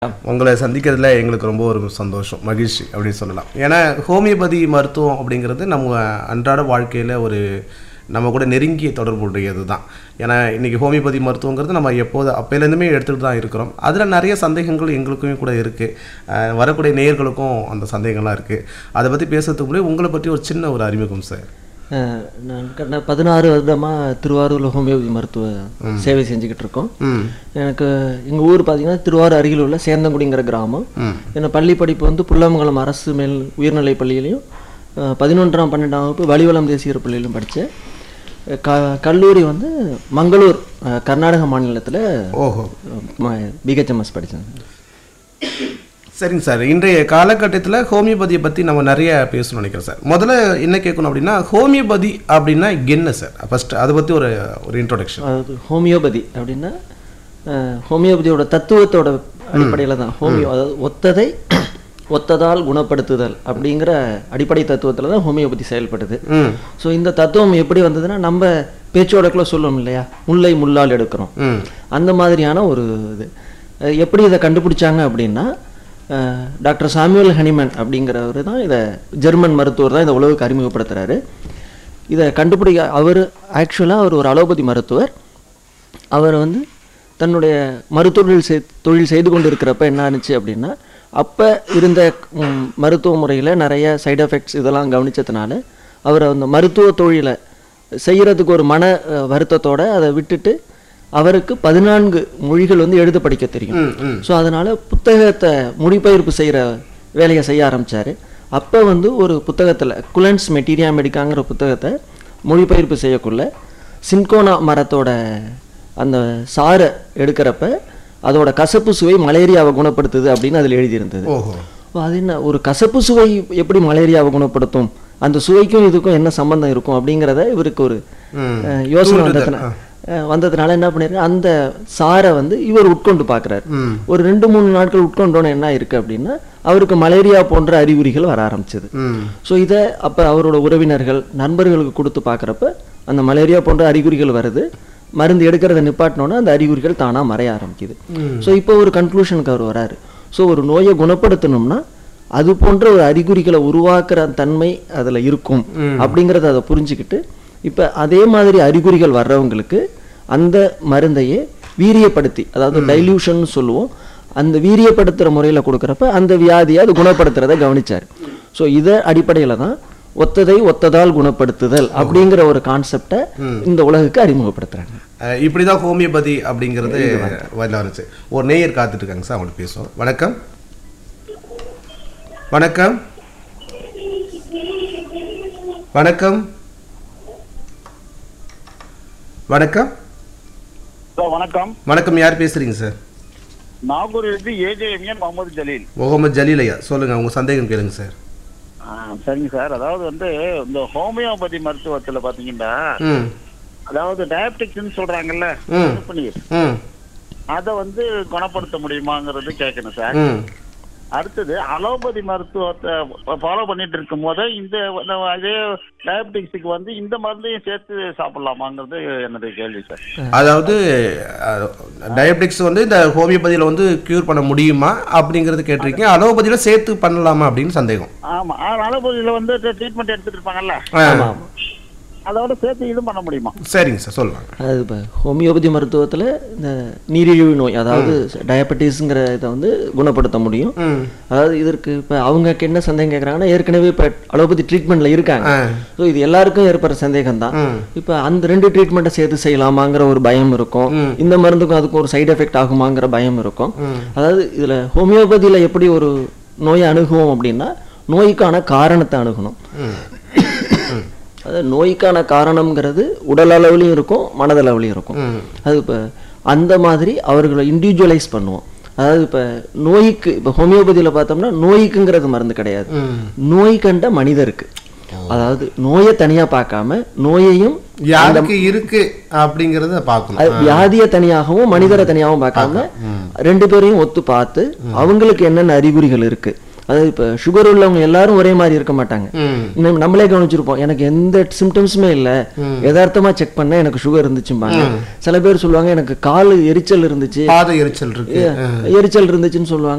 உங்களை சந்திக்கிறதுல எங்களுக்கு ரொம்ப ஒரு சந்தோஷம் மகிழ்ச்சி அப்படின்னு சொல்லலாம் ஏன்னா ஹோமியோபதி மருத்துவம் அப்படிங்கிறது நம்ம அன்றாட வாழ்க்கையில் ஒரு நம்ம கூட நெருங்கிய தொடர்புடையது தான் ஏன்னா இன்றைக்கி ஹோமியோபதி மருத்துவங்கிறது நம்ம எப்போது அப்போலேருந்துமே எடுத்துகிட்டு தான் இருக்கிறோம் அதில் நிறைய சந்தேகங்கள் எங்களுக்குமே கூட இருக்குது வரக்கூடிய நேயர்களுக்கும் அந்த சந்தேகங்கள்லாம் இருக்குது அதை பற்றி பேசுறதுக்கு முன்னாடி உங்களை பற்றி ஒரு சின்ன ஒரு அறிமுகம் சார் அஹ் நான் கடந்த பதினாறு வருடமாக திருவாரூர் ஹோமியோபதி மருத்துவ சேவை செஞ்சுக்கிட்டு இருக்கோம் ம் எனக்கு எங்கள் ஊர் பார்த்தீங்கன்னா திருவாரூர் அருகில் உள்ள சேந்தங்குடிங்கிற கிராமம் ம் என்ன பள்ளி படிப்பு வந்து புல்லமங்கலம் அரசு மேல் உயர்நிலை பள்ளியிலையும் அஹ் பதினொன்றாம் பன்னெண்டாம் வகுப்பு வலிவலம் தேசியர் பள்ளியிலும் படித்தேன் க கல்லூரி வந்து மங்களூர் அஹ் கர்நாடக மாநிலத்தில் ஓஹோ பிஹெச்எம்எஸ் படித்தேன் சரிங்க சார் இன்றைய காலகட்டத்தில் ஹோமியோபதியை பற்றி நம்ம நிறைய பேசணும்னு நினைக்கிறேன் சார் முதல்ல என்ன கேட்கணும் அப்படின்னா ஹோமியோபதி அப்படின்னா என்ன சார் ஃபர்ஸ்ட் அதை பற்றி ஒரு ஒரு இன்ட்ரோடக்ஷன் அதாவது ஹோமியோபதி அப்படின்னா அஹ், ஹோமியோபதியோட தத்துவத்தோட அடிப்படையில் தான் ஹோமியோ அதாவது ஒத்ததை ஒத்ததால் குணப்படுத்துதல் அப்படிங்கிற அடிப்படை தத்துவத்தில் தான் ஹோமியோபதி செயல்படுது ம் ஸோ இந்த தத்துவம் எப்படி வந்ததுன்னா நம்ம பேச்சோடக்குள்ள சொல்லுவோம் இல்லையா முல்லை முள்ளால் எடுக்கிறோம் ம் அந்த மாதிரியான ஒரு இது அஹ், எப்படி இதை கண்டுபிடிச்சாங்க அப்படின்னா அஹ், டாக்டர் சாமுவேல் ஹனிமன் அப்படிங்கிறவர் தான் இதை ஜெர்மன் மருத்துவர் தான் இதை உலகுக்கு அறிமுகப்படுத்துறாரு இதை கண்டுபிடிக்க அவர் ஆக்சுவலாக அவர் ஒரு அலோபதி மருத்துவர் அவர் வந்து தன்னுடைய மருத்துவர்கள் செய் தொழில் செய்து கொண்டு இருக்கிறப்ப என்ன ஆணுச்சு அப்படின்னா அப்போ இருந்த ம், மருத்துவ முறையில் நிறைய சைடு எஃபெக்ட்ஸ் இதெல்லாம் கவனிச்சதுனால அவர் அந்த மருத்துவ தொழிலை செய்கிறதுக்கு ஒரு மன அஹ், வருத்தத்தோட அதை விட்டுட்டு அவருக்கு பதினான்கு மொழிகள் வந்து எழுத படிக்க தெரியும் ம் ம் ஸோ அதனால் புத்தகத்தை மொழிபெயர்ப்பு செய்கிற வேலையை செய்ய ஆரம்பிச்சார் அப்போ வந்து ஒரு புத்தகத்தில் குலன்ஸ் மெட்டீரியா மெடிக்காங்கிற புத்தகத்தை மொழிபெயர்ப்பு செய்யக்குள்ள சின்கோனா மரத்தோட அந்த சாறை எடுக்கிறப்ப அதோட கசப்பு சுவை மலேரியாவை குணப்படுத்துது அப்படின்னு அதில் எழுதியிருந்தது ஓஹோ அப்ப அது என்ன ஒரு கசப்பு சுவை எப்படி மலேரியாவை குணப்படுத்தும் அந்த சுவைக்கும் இதுக்கும் என்ன சம்பந்தம் இருக்கும் அப்படிங்கிறத இவருக்கு ஒரு ம் அஹ், யோசனை தூண்டுதல், வந்ததுனா அஹ், வந்ததுனால என்ன பண்ணிருக்காரு அந்த சாரை வந்து இவர் உட்கொண்டு பார்க்குறாரு ம் ஒரு ரெண்டு மூணு நாட்கள் உட்கொண்டோன்னு என்ன இருக்கு அப்படின்னா அவருக்கு மலேரியா போன்ற அறிகுறிகள் வர ஆரம்பிச்சது ம் ஸோ இதை அப்போ அவரோட உறவினர்கள் நண்பர்களுக்கு கொடுத்து பார்க்குறப்ப அந்த மலேரியா போன்ற அறிகுறிகள் வருது மருந்து எடுக்கிறத நிப்பாட்டினோன்னா அந்த அறிகுறிகள் தானாக மறைய ஆரம்பிக்குது ஸோ இப்போ ஒரு கன்க்ளூஷனுக்கு அவர் வராரு ஸோ ஒரு நோயை குணப்படுத்தணும்னா அது போன்ற ஒரு அறிகுறிகளை உருவாக்குற தன்மை அதில் இருக்கும் அப்படிங்கிறத அதை புரிஞ்சுக்கிட்டு இப்போ அதே மாதிரி அறிகுறிகள் வர்றவங்களுக்கு அந்த மருந்தையே வீரியப்படுத்தி அதாவது டைல்யூஷன் சொல்லுவோம் அந்த வீரியப்படுத்துகிற முறையில் கொடுக்குறப்ப அந்த வியாதியை அது குணப்படுத்துறதை கவனிச்சார் ஸோ இதை அடிப்படையில் தான் ஒத்ததை ஒத்ததால் குணப்படுத்துதல் அப்படிங்கிற ஒரு கான்செப்டை இந்த உலகுக்கு அறிமுகப்படுத்துறாங்க அஹ், இப்படிதான் ஹோமியோபதி அப்படிங்கிறது வரல வந்துச்சு ஒரு நேயர் காத்துட்டு இருக்காங்க சார் அவங்களுக்கு பேசுவோம் வணக்கம் வணக்கம் வணக்கம் வணக்கம் ஹலோ வணக்கம் வணக்கம் யார் பேசுறீங்க சார் நாகூரிலிருந்து ஏஜேஎம்என் முகமது ஜலீல் முகமது ஜலீல் ஐயா சொல்லுங்க உங்க சந்தேகம் கேளுங்க சார் ஆ, சரிங்க சார் அதாவது வந்து இந்த ஹோமியோபதி மருத்துவத்துல பாத்தீங்கன்னா ம் அதாவது டயபெட்டிக்ஸ்னு சொல்றாங்கல்ல ம். பன்னீர் ம் அதை வந்து குணப்படுத்த முடியுமாங்கிறது கேட்கணும் சார் ம் அடுத்தது அலோபதி மருத்துவத்தை ஃபாலோ பண்ணிட்டு இருக்கும் போதே இந்த இந்த அதே டயபெட்டிக்ஸுக்கு வந்து இந்த மருந்தையும் சேர்த்து சாப்பிடலாமாங்கிறது என்னது கேள்வி சார் அதாவது டயபெட்டிக்ஸ் வந்து இந்த ஹோமியோபதியில் வந்து க்யூர் பண்ண முடியுமா அப்படிங்கிறது கேட்டிருக்கீங்க அலோபதியில் சேர்த்து பண்ணலாமா அப்படின்னு சந்தேகம் ஆமா ஆ, அலோபதியில வந்து ட்ரீட்மெண்ட் எடுத்துட்டு இருப்பாங்கல்ல ஆ, அதோட சேர்த்து இதுவும் பண்ண முடியுமா சரிங்க சார் சொல்லலாம் அது இப்போ ஹோமியோபதி மருத்துவத்தில் இந்த நீரிழிவு நோய் அதாவது டயபெட்டிஸ்ங்கிற இதை வந்து குணப்படுத்த முடியும் ம் அதாவது இதற்கு இப்போ அவங்க என்ன சந்தேகம் கேட்குறாங்கன்னா ஏற்கனவே இப்போ அலோபதி ட்ரீட்மெண்ட்டில் இருக்காங்க ஆ ஸோ இது எல்லாருக்கும் ஏற்படுற சந்தேகம் தான் ம் இப்போ அந்த ரெண்டு ட்ரீட்மெண்ட்டை சேர்த்து செய்யலாமாங்கிற ஒரு பயம் இருக்கும் ம். இந்த மருந்துக்கும் அதுக்கும் ஒரு சைடு எஃபெக்ட் ஆகுமாங்கிற பயம் இருக்கும் ம். அதாவது இதில் ஹோமியோபதியில் எப்படி ஒரு நோயை அணுகுவோம் அப்படின்னா நோய்க்கான காரணத்தை அணுகணும் ம் அதாவது நோய்க்கான காரணம்ங்கிறது உடல் அளவுலையும் இருக்கும் மனதளவுலையும் இருக்கும் ம் அது இப்போ அந்த மாதிரி அவர்களை இண்டிவிஜுவலைஸ் பண்ணுவோம் அதாவது இப்போ நோய்க்கு இப்போ ஹோமியோபதியில் பார்த்தோம்னா நோய்க்குங்கிறது மருந்து கிடையாது ம் நோய் கண்ட மனிதருக்கு அதாவது நோயை தனியா பார்க்காம நோயையும் யாருக்கு இருக்கு அப்படிங்கிறத பார்க்கணும் அது வியாதியை தனியாகவும் மனிதரை தனியாகவும் பார்க்காம ரெண்டு பேரையும் ஒத்து பார்த்து அவங்களுக்கு என்னென்ன அறிகுறிகள் இருக்கு அதாவது இப்போ சுகர் உள்ளவங்க எல்லாரும் ஒரே மாதிரி இருக்க மாட்டாங்க ம் நம்ம- நம்மளே கவனிச்சிருப்போம் எனக்கு எந்த சிம்டம்ஸுமே இல்லை யதார்த்தமா செக் பண்ண எனக்கு சுகர் இருந்துச்சும்பாங்க சில பேர் சொல்லுவாங்க எனக்கு கால் எரிச்சல் இருந்துச்சு பாத எரிச்சல் இருக்கு எரிச்சல் இருந்துச்சுன்னு சொல்லுவாங்க